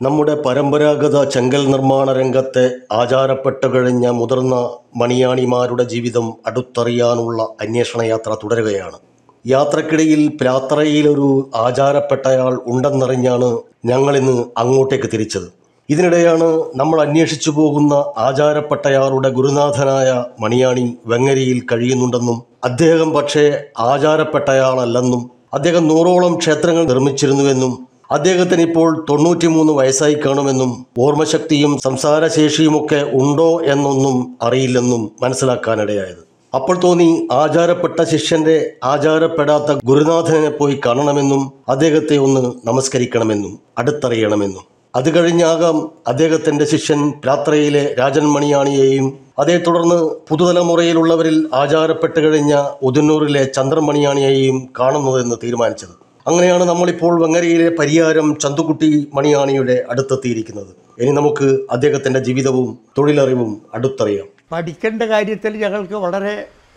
നമ്മുടെ പരമ്പരാഗത ചെങ്കൽ നിർമ്മാണ രംഗത്തെ ആചാരപ്പെട്ടു കഴിഞ്ഞ മുതിർന്ന മണിയാണിമാരുടെ ജീവിതം അടുത്തറിയാനുള്ള അന്വേഷണ യാത്ര തുടരുകയാണ് യാത്രക്കിടയിൽ പ്രാത്രയിലൊരു ആചാരപ്പെട്ടയാൾ ഉണ്ടെന്നറിഞ്ഞാണ് ഞങ്ങളിന്ന് അങ്ങോട്ടേക്ക് തിരിച്ചത് ഇതിനിടെയാണ് നമ്മൾ അന്വേഷിച്ചു പോകുന്ന ആചാരപ്പെട്ടയാളുടെ ഗുരുനാഥനായ മണിയാണി വെങ്ങരയിൽ കഴിയുന്നുണ്ടെന്നും അദ്ദേഹം പക്ഷേ ആചാരപ്പെട്ടയാളല്ലെന്നും അദ്ദേഹം നൂറോളം ക്ഷേത്രങ്ങൾ നിർമ്മിച്ചിരുന്നുവെന്നും അദ്ദേഹത്തിന് ഇപ്പോൾ തൊണ്ണൂറ്റിമൂന്ന് വയസ്സായി കാണുമെന്നും ഓർമ്മശക്തിയും സംസാരശേഷിയുമൊക്കെ ഉണ്ടോ എന്നൊന്നും അറിയില്ലെന്നും മനസ്സിലാക്കാനിടയായത് അപ്പോൾ തോന്നി ആചാരപ്പെട്ട ശിഷ്യന്റെ ആചാരപ്പെടാത്ത ഗുരുനാഥനെ പോയി കാണണമെന്നും അദ്ദേഹത്തെ ഒന്ന് നമസ്കരിക്കണമെന്നും അടുത്തറിയണമെന്നും അത് കഴിഞ്ഞാകാം അദ്ദേഹത്തിന്റെ ശിഷ്യൻ രാത്രയിലെ രാജൻ മണിയാണിയെയും അതേ തുടർന്ന് പുതുതലമുറയിലുള്ളവരിൽ ആചാരപ്പെട്ട് കഴിഞ്ഞ ഉദന്നൂരിലെ ചന്ദ്രമണിയാണിയെയും കാണുന്നതെന്ന് തീരുമാനിച്ചത് അങ്ങനെയാണ് നമ്മളിപ്പോൾ വെങ്ങരയിലെ പരിയാരം ചന്തുക്കുട്ടി മണിയാണിയുടെ അടുത്തെത്തിയിരിക്കുന്നത് ഇനി നമുക്ക് അദ്ദേഹത്തിന്റെ ജീവിതവും തൊഴിലറിവും അടുത്തറിയാം പഠിക്കേണ്ട കാര്യത്തിൽ ഞങ്ങൾക്ക് വളരെ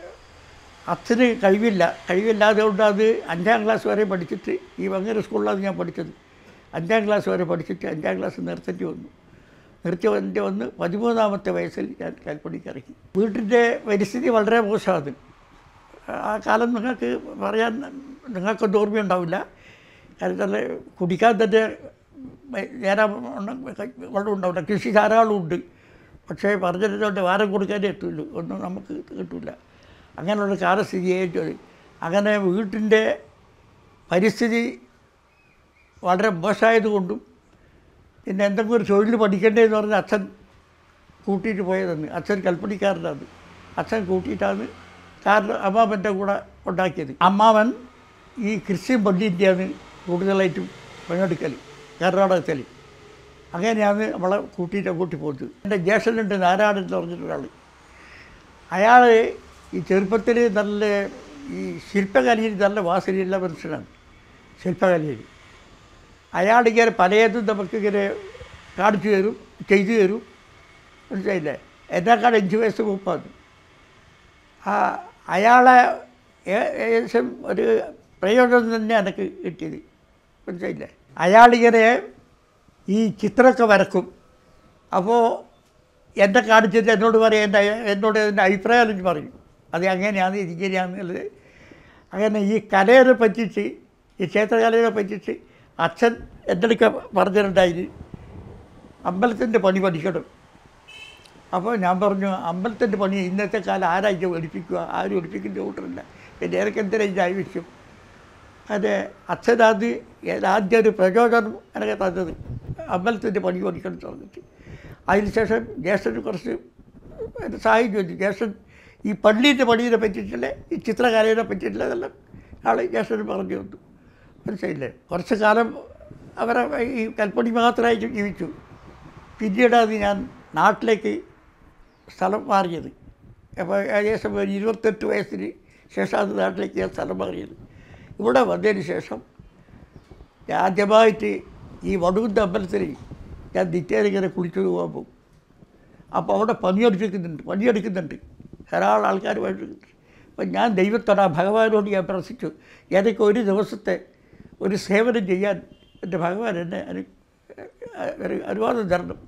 അച്ഛന് കഴിവില്ല കഴിവില്ലാതെ കൊണ്ട് അത് അഞ്ചാം ക്ലാസ് വരെ പഠിച്ചിട്ട് ഈ വങ്ങര സ്കൂളിലാണ് ഞാൻ പഠിച്ചത് അഞ്ചാം ക്ലാസ് വരെ പഠിച്ചിട്ട് അഞ്ചാം ക്ലാസ് നിർത്തേണ്ടി വന്നു നിർത്തി വന്നിട്ട് വന്ന് പതിമൂന്നാമത്തെ വയസ്സിൽ ഞാൻ കൽപ്പണിക്ക് ഇറങ്ങി വീട്ടിൻ്റെ പരിസ്ഥിതി വളരെ മോശമാണ് ആ കാലം നിങ്ങൾക്ക് പറയാൻ നിങ്ങൾക്കൊന്നും ഓർമ്മയുണ്ടാവില്ല കാരണം തന്നെ കുടിക്കാൻ തന്നെ നേരം വെള്ളം ഉണ്ടാവില്ല കൃഷി ധാരാളം ഉണ്ട് പക്ഷേ പറഞ്ഞിരുന്നോണ്ട് വാരം കൊടുക്കാനേ എത്തുള്ളൂ ഒന്നും നമുക്ക് കിട്ടില്ല അങ്ങനെയുള്ള കാലസ്ഥിതിയായിട്ട് അങ്ങനെ വീട്ടിൻ്റെ പരിസ്ഥിതി വളരെ മോശമായതുകൊണ്ടും പിന്നെ എന്തെങ്കിലും ഒരു തൊഴിൽ പഠിക്കണ്ടേന്ന് പറഞ്ഞ് അച്ഛൻ കൂട്ടിയിട്ട് പോയതെന്ന് അച്ഛൻ കൽപ്പണിക്കാരനാണ് അച്ഛൻ കൂട്ടിയിട്ടാണ് കാരണം അമ്മാവൻ്റെ കൂടെ ഉണ്ടാക്കിയത് അമ്മാവൻ ഈ ക്രിസ്ത്യൻ പള്ളിൻ്റെയാണ് കൂടുതലായിട്ടും പണിയെടുക്കൽ കർണാടകത്തിൽ അങ്ങനെയാണ് നമ്മളെ കൂട്ടിയിട്ട് അങ്ങോട്ട് പോകുന്നത് എൻ്റെ ജ്യേഷ്ഠനുണ്ട് നാരായണൻ എന്ന് പറഞ്ഞിട്ടൊരാൾ അയാൾ ഈ ചെറുപ്പത്തിൽ നല്ല ഈ ശില്പകലയിൽ നല്ല വാസനയുള്ള മനുഷ്യനാണ് ശില്പകലയിൽ അയാളിങ്ങനെ പലതും നമുക്കിങ്ങനെ കാണിച്ചു തരും ചെയ്തു തരും മനസ്സിലായില്ലേ എന്നെക്കാൾ അഞ്ച് വയസ്സ് മുപ്പാണ് ആ അയാളെ ഏ- ഏകദേശം ഒരു പ്രയോജനം തന്നെ എനിക്ക് കിട്ടിയത് മനസ്സിലായില്ലേ അയാളിങ്ങനെ ഈ ചിത്രമൊക്കെ വരക്കും അപ്പോൾ എന്നെ കാണിച്ചിട്ട് എന്നോട് പറയും എൻ്റെ എന്നോട് എൻ്റെ അഭിപ്രായം എനിക്ക് പറയും അത് അങ്ങനെയാണ് ഇങ്ങനെയാണെന്നുള്ളത് അങ്ങനെ ഈ കലയെ പറ്റിയിട്ട് ഈ ക്ഷേത്രകലയെ പറ്റിയിട്ട് അച്ഛൻ എൻ്റെ അടുക്ക പറഞ്ഞിട്ടുണ്ടായി അമ്പലത്തിൻ്റെ പണി പഠിക്കണം അപ്പോൾ ഞാൻ പറഞ്ഞു അമ്പലത്തിൻ്റെ പണി ഇന്നത്തെ കാലം ആരാഴ്ച പഠിപ്പിക്കുക ആരും പഠിപ്പിക്കുന്ന കൂട്ടറില്ല പിന്നെ എനിക്ക് എന്തിനാ ഇത് ആവശ്യം അത് അച്ഛനത് ആദ്യം ഒരു പ്രചോദനം എനിക്ക് തന്നത് അമ്പലത്തിൻ്റെ പണി പഠിക്കണം എന്ന് പറഞ്ഞിട്ട് അതിനുശേഷം ജ്യേഷ്ഠന് കുറച്ച് എന്നെ സഹായം ചോദിച്ചു ജ്യേഷ്ഠൻ ഈ പള്ളീൻ്റെ പണീനെ പറ്റിയിട്ടില്ല ഈ ചിത്രകലയെ പറ്റിയിട്ടില്ല എന്നെല്ലാം ആൾ ജ്യേഷ്ഠന് പറഞ്ഞു തന്നു മനസ്സിലായില്ലേ കുറച്ച് കാലം അവരെ ഈ കൽപ്പണി മാത്രമായിട്ട് ജീവിച്ചു പിന്നീടാണ് ഞാൻ നാട്ടിലേക്ക് സ്ഥലം മാറിയത് അപ്പോൾ ഏകദേശം ഒരു ഇരുപത്തെട്ട് വയസ്സിന് ശേഷമാണ് നാട്ടിലേക്ക് ഞാൻ സ്ഥലം മാറിയത് ഇവിടെ വന്നതിന് ശേഷം ഞാൻ ആദ്യമായിട്ട് ഈ വടുവിൻ്റെ അമ്പലത്തിൽ ഞാൻ നിത്യേനിങ്ങനെ കുളിച്ചു പോകാൻ പോകും അപ്പോൾ അവിടെ പണിയെടുക്കുന്നുണ്ട് പണിയെടുക്കുന്നുണ്ട് ധാരാളം ആൾക്കാർ പണിയെടുക്കുന്നുണ്ട് അപ്പം ഞാൻ ദൈവത്തോട് ആ ഭഗവാനോട് ഞാൻ പ്രാർത്ഥിച്ചു എനിക്ക് ഒരു ദിവസത്തെ ഒരു സേവനം ചെയ്യാൻ എൻ്റെ ഭഗവാൻ എന്നെ അനു ഒരു അനുവാദം തരണം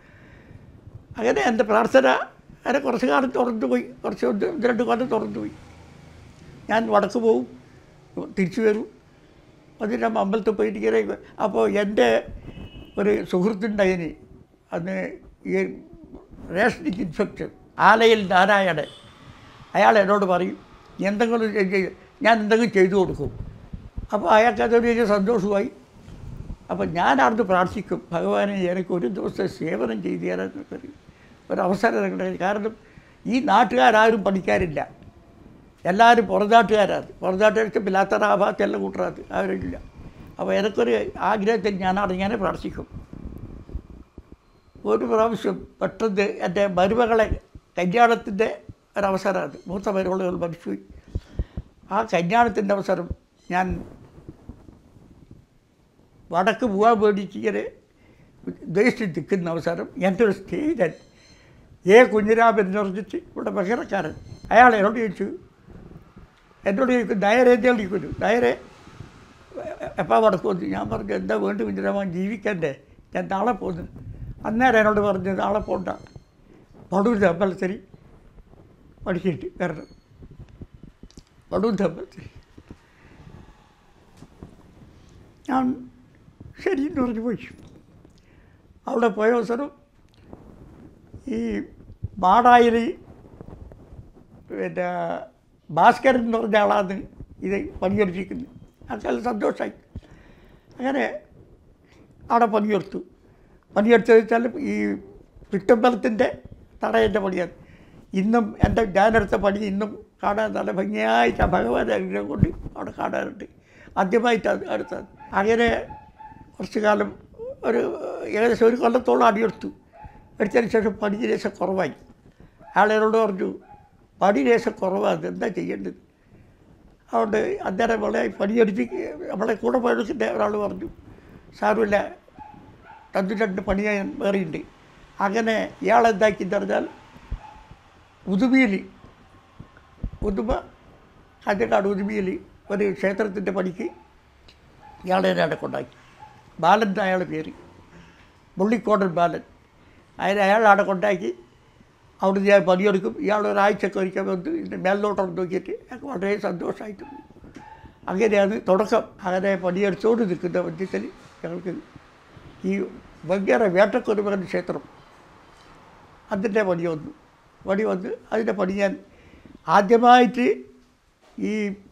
അങ്ങനെ എൻ്റെ പ്രാർത്ഥന അങ്ങനെ കുറച്ച് കാലം തുറന്നു പോയി കുറച്ച് ഒന്ന് ഒന്ന് രണ്ട് കൊല്ലം തുറന്നു പോയി ഞാൻ വടക്ക് പോവും തിരിച്ചു വരും അതിൻ്റെ അമ്പലത്തിൽ പോയിട്ട് ഇങ്ങനെ അപ്പോൾ എൻ്റെ ഒരു സുഹൃത്തുണ്ടായിന് അന്ന് ഈ റേഷനിക് ഇൻഫെക്ഷൻ ആലയിൽ നാരായണൻ അയാൾ എന്നോട് പറയും "നീ എന്തെങ്കിലും ചെയ്യ് ഞാൻ എന്തെങ്കിലും ചെയ്തു കൊടുക്കും അപ്പോൾ അയാൾക്ക് അതൊരു വലിയ സന്തോഷമായി അപ്പം ഞാൻ അവിടുന്ന് പ്രാർത്ഥിക്കും ഭഗവാനെ എനിക്ക് ഒരു ദിവസത്തെ സേവനം ചെയ്തു തരാൻ ഒരു ഒരവസരം ഉണ്ടായി കാരണം ഈ നാട്ടുകാരും പഠിക്കാറില്ല എല്ലാവരും പുറനാട്ടുകാരാണ് പുറനാട്ടുകാർക്ക് പിലാത്തറ ആ ഭാഗത്തെല്ലാം കൂട്ടറാത് അവരില്ല അപ്പോൾ എനിക്കൊരു ആഗ്രഹത്തിൽ ഞാനവിടെ ഇങ്ങനെ പ്രാർത്ഥിക്കും ഒരു പ്രാവശ്യം പെട്ടെന്ന് എൻ്റെ മരുമകളെ കല്യാണത്തിൻ്റെ ഒരവസരമാണ് മൂത്ത മരുമകൾ മരിച്ചുപോയി ആ കല്യാണത്തിൻ്റെ അവസരം ഞാൻ വടക്ക് പോകാൻ വേണ്ടിയിട്ട് ഇങ്ങനെ ഉദ്ദേശിച്ച് നിൽക്കുന്ന അവസരം എൻ്റെ ഒരു സ്നേഹിതൻ എ കുഞ്ഞിരാമൻ എന്ന് പറഞ്ഞിട്ട് ഇവിടെ ബഹറക്കാരൻ അയാൾ എന്നോട് ചോദിച്ചു എന്നോട് ചോദിക്കും നയരെ എന്താണ് ചോദിക്കുന്നു നയരെ എപ്പോൾ വടക്ക് വന്നു ഞാൻ പറഞ്ഞു എന്താ വേണ്ടി കുഞ്ഞിരാമൻ ജീവിക്കണ്ടേ ഞാൻ നാളെ പോകുന്നു അന്നേരം എന്നോട് പറഞ്ഞു നാളെ പോണ്ട പടൂർ അമ്പലത്തിൽ പഠിച്ചിട്ട് വരണം പടൂർ അമ്പലത്തിൽ ഞാൻ ശരി എന്ന് പറഞ്ഞു പോയി അവിടെ പോയ അവസരം ഈ മാടായിൽ പിന്നെ ഭാസ്കരൻ എന്ന് പറഞ്ഞ ആളാണ് ഇത് പണിയെടുപ്പിക്കുന്നത് അയാൾ സന്തോഷമായി അങ്ങനെ അവിടെ പണിയെടുത്തു പണിയെടുത്തത് വെച്ചാൽ ഈ ചുറ്റമ്പലത്തിൻ്റെ തറയൻ്റെ പണിയാണ് ഇന്നും എൻ്റെ ഞാനെടുത്ത പണി ഇന്നും കാണാൻ നല്ല ഭംഗിയായിട്ട് ആ ഭഗവാന്റെ അനുഗ്രഹം കൊണ്ട് അവിടെ കാണാറുണ്ട് ആദ്യമായിട്ടാണ് അടുത്തത് അങ്ങനെ കുറച്ച് കാലം ഒരു ഏകദേശം ഒരു കൊല്ലത്തോളം അടിയെടുത്തു എടുത്തതിന് ശേഷം പണി ലേശം കുറവായി ആളെന്നോട് പറഞ്ഞു പണി ലേശം കുറവാണ് എന്താ ചെയ്യേണ്ടത് അതുകൊണ്ട് അന്നേരം നമ്മളെ പണിയെടുത്ത് നമ്മളെ കൂടെ പണിയെടുക്കുന്ന ഒരാൾ പറഞ്ഞു സാരമില്ല രണ്ട് രണ്ട് പണി ഞാൻ വേറെയുണ്ട് അങ്ങനെ ഇയാളെന്താക്കിന്ന് പറഞ്ഞാൽ ഉദുമിയിൽ ഉദുമ കാഞ്ഞങ്ങാട് ഉദുമിയിൽ ഒരു ക്ഷേത്രത്തിൻ്റെ പണിക്ക് ഇയാളെ അവിടെ കൊണ്ടാക്കി ബാലൻ എന്ന അയാളുടെ പേര് മുള്ളിക്കോടൻ ബാലൻ അതിന് അയാൾ അവിടെ കൊണ്ടാക്കി അവിടെ ഞാൻ പണിയെടുക്കും ഇയാൾ ഒരാഴ്ചയൊക്കെ ഒരിക്കൽ വന്ന് ഇതിൻ്റെ മേലോട്ടം നോക്കിയിട്ട് ഞങ്ങൾക്ക് വളരെ സന്തോഷമായിട്ട് പോയി. അങ്ങനെയാണ് തുടക്കം അങ്ങനെ പണിയെടുത്തുകൊണ്ട് നിൽക്കുന്ന മധ്യത്തിൽ ഞങ്ങൾക്ക് ഈ ഭയങ്കര വേട്ടക്കൊരുമകൻ ക്ഷേത്രം അതിൻ്റെ പണി വന്നു പണി വന്ന് അതിൻ്റെ പണി ഞാൻ ആദ്യമായിട്ട് ഈ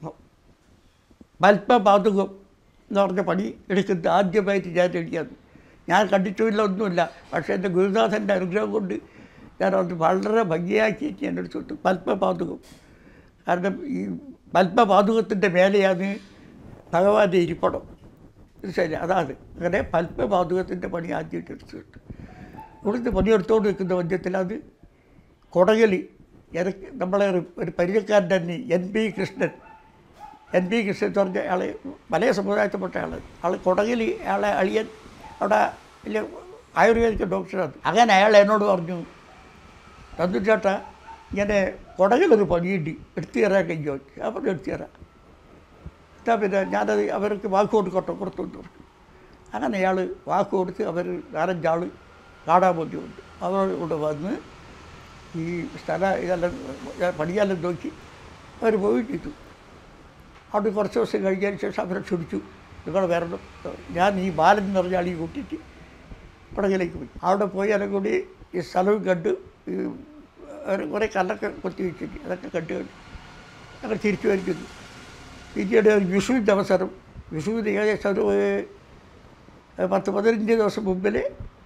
മൽപ്പപാതുകം എന്ന് പറഞ്ഞ പണി എടുക്കുന്നത് ആദ്യമായിട്ട് ഞാൻ എഴുതിയത് ഞാൻ കണ്ടിട്ടുമില്ല ഒന്നുമില്ല പക്ഷേ എൻ്റെ ഗുരുനാഥൻ്റെ അനുഗ്രഹം കൊണ്ട് ഞാൻ അത് വളരെ ഭംഗിയാക്കിയിട്ട് ഞാൻ എടുത്തു പത്മപാതുകം കാരണം ഈ പത്മപാതുകത്തിൻ്റെ മേലെയാണ് ഭഗവാന്റെ ഇരിപ്പടം ശരി അതാണ് അങ്ങനെ പത്മപാതുകത്തിൻ്റെ പണി ആദ്യമായിട്ട് എടുത്തിട്ടുണ്ട് ഇവിടുത്തെ പണിയെടുത്തുകൊണ്ട് നിൽക്കുന്ന മധ്യത്തിൽ അത് കൊടകലി എനിക്ക് നമ്മളെ ഒരു- ഒരു പരിചയക്കാരൻ തന്നെ N P Krishnan N P Krishnan എന്ന് പറഞ്ഞ ആൾ മലയ സമുദായത്തിൽപ്പെട്ട ആൾ ആൾ കൊടകലി ആളെ അളിയൻ അവിടെ വലിയ ആയുർവേദിക ഡോക്ടറാണ് അങ്ങനെ അയാൾ എന്നോട് പറഞ്ഞു തന്നു ചേട്ടാ ഇങ്ങനെ കൊടകിലൊരു പണിയുണ്ട് എടുത്തു തരാൻ കഴിയുമോ ഞാൻ പറഞ്ഞു എടുത്തു തരാം എന്താ പിന്നെ ഞാനത് അവർക്ക് വാക്ക് കൊടുക്കട്ടോ കൊടുത്തു എന്ന് പറഞ്ഞു അങ്ങനെ അയാൾ വാക്ക് കൊടുത്ത് അവർ നാലഞ്ചാൾ കാണാൻ വേണ്ടിയുണ്ട് അവരോട് കൂടെ വന്ന് ഈ സ്ഥലം ഇതെല്ലാം പണിയെല്ലാം നോക്കി അവർ പോയി ചെയ്തു അവിടെ കുറച്ച് ദിവസം കഴിഞ്ഞതിന് ശേഷം അവരെ ക്ഷണിച്ചു നിങ്ങൾ വരണം ഞാൻ ഈ ബാലൻ എന്ന് പറഞ്ഞ ആളീ കൂട്ടിയിട്ട് പടകിലേക്ക് പോയി അവിടെ പോയി അതിനെ കൂടി ഈ സ്ഥലവും കണ്ട് ഈ ഒരു കുറേ കല്ലൊക്കെ കൊത്തി വെച്ചിട്ട് അതൊക്കെ കണ്ടു കണ്ടു ഞങ്ങൾ തിരിച്ചു വരിക്കുന്നു പിന്നീട് ഒരു വിഷുവിൻ്റെ അവസരം വിഷുവിന് ഏകദേശം ഒരു ഏഹ്, പത്ത് പതിനഞ്ച് ദിവസം മുമ്പിൽ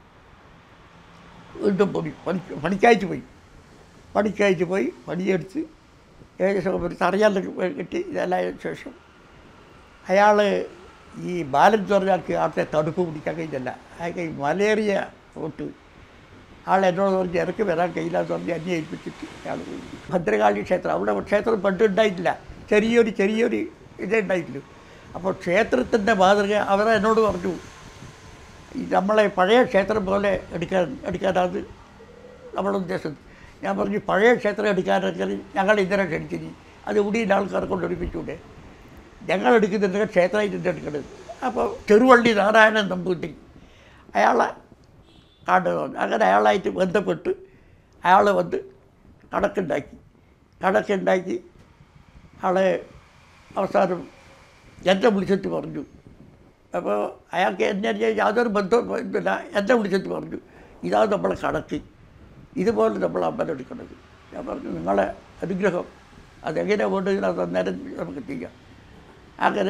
വീണ്ടും പണി പണി പണിക്കായിട്ട് പോയി പണിക്കായിട്ട് പോയി പണിയെടുത്ത് ഏകദേശം ഒരു തറയാലും കിട്ടി ഇതെല്ലാം ആയതിനു ശേഷം അയാൾ ഈ ബാലൻ എന്ന് പറഞ്ഞ ആൾക്ക് ആളത്തെ തടുപ്പ് പിടിക്കാൻ കഴിഞ്ഞില്ല അയാൾക്ക് ഈ മലേറിയ തൊട്ട് ആൾ എന്നോട് പറഞ്ഞ് ഇറക്കി വരാൻ കഴിയില്ല എന്ന് പറഞ്ഞ് എന്നെ ഏൽപ്പിച്ചിട്ട് അയാൾ പോയി ഭദ്രകാളി ക്ഷേത്രം അവിടെ ക്ഷേത്രം പണ്ട് ഉണ്ടായിട്ടില്ല ചെറിയൊരു ചെറിയൊരു ഇതേ ഉണ്ടായിട്ടുള്ളൂ അപ്പോൾ ക്ഷേത്രത്തിൻ്റെ മാതൃക അവർ എന്നോട് പറഞ്ഞു ഈ നമ്മളെ പഴയ ക്ഷേത്രം പോലെ എടുക്കാൻ എടുക്കാനാണ് നമ്മുടെ ഉദ്ദേശം ഞാൻ പറഞ്ഞു പഴയ ക്ഷേത്രം എടുക്കാനെങ്കിൽ ഞങ്ങൾ ഇന്നലെ ക്ഷണിച്ചിനി അത് ഇവിടെ ആൾക്കാരെ കൊണ്ട് എടുപ്പിച്ചൂടെ ഞങ്ങൾ എടുക്കുന്നുണ്ട് ക്ഷേത്രമായിട്ട് ഇത് എടുക്കണത് അപ്പോൾ ചെറുവള്ളി നാരായണൻ നമ്പൂതിരി അയാളെ കാണുക വന്നു. അങ്ങനെ അയാളായിട്ട് ബന്ധപ്പെട്ട് അയാൾ വന്ന് കണക്കുണ്ടാക്കി കണക്കുണ്ടാക്കി ആളെ അവസാനം എന്നെ വിളിച്ചിട്ട് പറഞ്ഞു അപ്പോൾ അയാൾക്ക് എന്നെ യാതൊരു ബന്ധവും ഇല്ല എന്നെ വിളിച്ചിട്ട് പറഞ്ഞു ഇതാണ് നമ്മളെ കണക്ക് ഇതുപോലെ നമ്മൾ അമ്പലം എടുക്കുന്നത് ഞാൻ പറഞ്ഞു നിങ്ങളെ അനുഗ്രഹം അതെങ്ങനെ വേണ്ടത് അത് അന്നേരം നമുക്ക് ചെയ്യാം അങ്ങനെ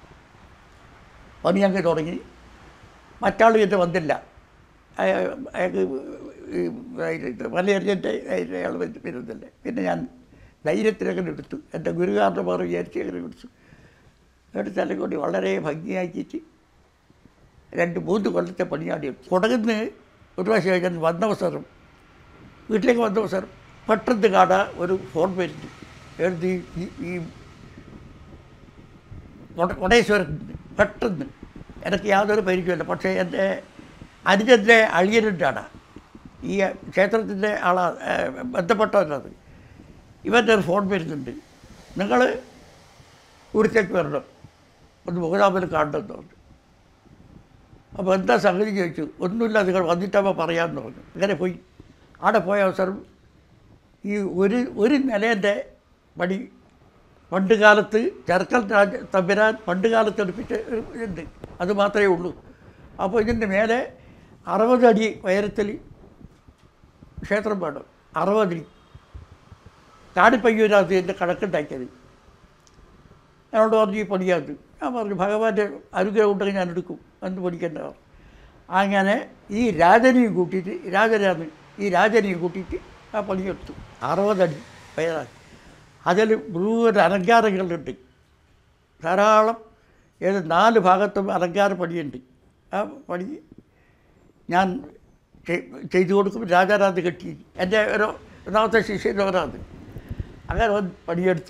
പണി അങ്ങ് തുടങ്ങി മറ്റാൾ പിന്നെ വന്നില്ല അയ- അയാൾക്ക് ഈ ഇത് മലയറിഞ്ഞിട്ട് അയാൾ വരുന്നില്ല പിന്നെ ഞാൻ ധൈര്യത്തിലങ്ങനെ എടുത്തു എൻ്റെ ഗുരുകാരൻ്റെ മാറി വിചാരിച്ച് അങ്ങനെ എടുത്തു എടുത്താലും കൂടി വളരെ ഭംഗിയാക്കിയിട്ട് രണ്ട് മൂന്ന് കൊല്ലത്തെ പണിയാണ് എടുത്തു തുടങ്ങുന്ന ഒരു പ്രാവശ്യം ഞാൻ വന്ന അവസരം വീട്ടിലേക്ക് വന്ന അവസരം പെട്ടെന്ന് കാണാൻ ഒരു ഫോൺ വരുന്നു എഴുതി ഈ ഈ കൊട- കൊടേശ്വരൻ പെട്ടെന്ന് എനിക്ക് യാതൊരു പരിചയമില്ല പക്ഷേ എൻ്റെ അനുജൻ്റെ അളിയനുണ്ടാണ് ഈ ക്ഷേത്രത്തിൻ്റെ ആളാ ഏഹ് ബന്ധപ്പെട്ടവനത് ഇവൻ്റെ ഒരു ഫോൺ വരുന്നുണ്ട് നിങ്ങൾ ഇവിടത്തേക്ക് വരണം ഒന്ന് മുഖതാമൽ കാണണമെന്ന് പറഞ്ഞു അപ്പോൾ എന്താ സംഗതി ചോദിച്ചു ഒന്നുമില്ല നിങ്ങൾ വന്നിട്ടാകുമ്പോൾ പറയാമെന്ന് പറഞ്ഞു അങ്ങനെ പോയി അവിടെ പോയ അവസരം ഈ ഒരു ഒരു നിലേൻ്റെ പണി പണ്ട് കാലത്ത് ചെറുക്കൽ രാജ തമ്പുരാൻ പണ്ട് കാലത്ത് എടുപ്പിച്ച ഒരു ഇതുണ്ട് അത് മാത്രമേ ഉള്ളൂ അപ്പോൾ ഇതിൻ്റെ മേലെ അറുപത് അടി ഉയരത്തിൽ ക്ഷേത്രം വേണം അറുപതടി കാടിപ്പയ്യൂരാത്ത് എൻ്റെ കണക്കുണ്ടാക്കിയത് എന്നോട് പറഞ്ഞു ഈ പണിയാത് ഞാൻ പറഞ്ഞു ഭഗവാന്റെ അനുഗ്രഹം ഉണ്ടെങ്കിൽ ഞാൻ എടുക്കും എന്ന് പഠിക്കേണ്ട അങ്ങനെ ഈ രാജനെയും കൂട്ടിയിട്ട് രാജനാണ് ഈ രാജനെയും കൂട്ടിയിട്ട് ആ പണിയെടുത്തു അറുപതടി വയറാണ് അതിൽ മുഴുവൻ അലങ്കാരങ്ങളുണ്ട് ധാരാളം ഏത് നാല് ഭാഗത്തും അലങ്കാര പണിയുണ്ട് ആ പണി ഞാൻ ചെയ്- ചെയ്തു കൊടുക്കും രാജാരാത് കെട്ടി എൻ്റെ ഒരു ഒന്നാമത്തെ ശിഷ്യൻ്റെ ഒരാത് അങ്ങനെ വന്ന് പണിയെടുത്ത്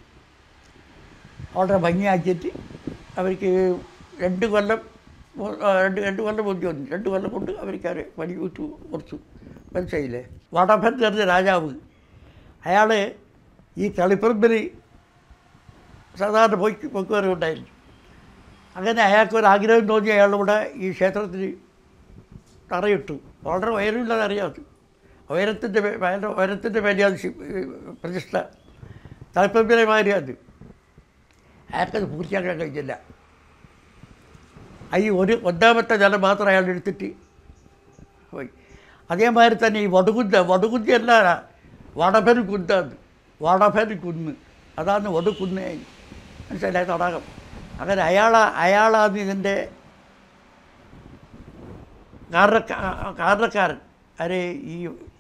വളരെ ഭംഗിയാക്കിയിട്ട് അവർക്ക് രണ്ട് കൊല്ലം മൂ- ആ, രണ്ട് രണ്ട് കൊല്ലം മുന്തി വന്നു രണ്ട് കൊല്ലം കൊണ്ട് അവർക്ക് അവർ പണി വിട്ടു കൊടുത്തു മനസ്സിലായില്ലേ വടഭൻ എന്ന് പറഞ്ഞ രാജാവ് അയാൾ ഈ തളിപ്പറമ്പിൽ സാധാരണ പോയി പൊക്കുവരവുണ്ടായിരുന്നു അങ്ങനെ അയാൾക്കൊരു ആഗ്രഹം തോന്നി അയാളിവിടെ ഈ ക്ഷേത്രത്തിന് തറയിട്ടു വളരെ ഉയരമില്ലാതെ അറിയാതെ ഉയരത്തിൻ്റെ ഭയങ്കര ഉയരത്തിൻ്റെ മേലെയാണ് ശി- പ്രതിഷ്ഠ തളിപ്പറമ്പിലെ മാതിരിയാണ് അയാൾക്കത് പൂർത്തിയാക്കാൻ കഴിഞ്ഞില്ല ഈ ഒരു ഒന്നാമത്തെ നില മാത്രം അയാൾ എടുത്തിട്ട് പോയി അതേമാതിരി തന്നെ ഈ വടുകുന്ത വടുകുന്തി അല്ല വടഭൻ കുന്താണ് വടഭൻ കുന്ന് അതാണ് വടുകുന്ന് മനസ്സിലായ തടാകം അങ്ങനെ അയാളാ അയാളാണ് ഇതിൻ്റെ കാരണക്കാ കാരണക്കാരൻ അരെ ഈ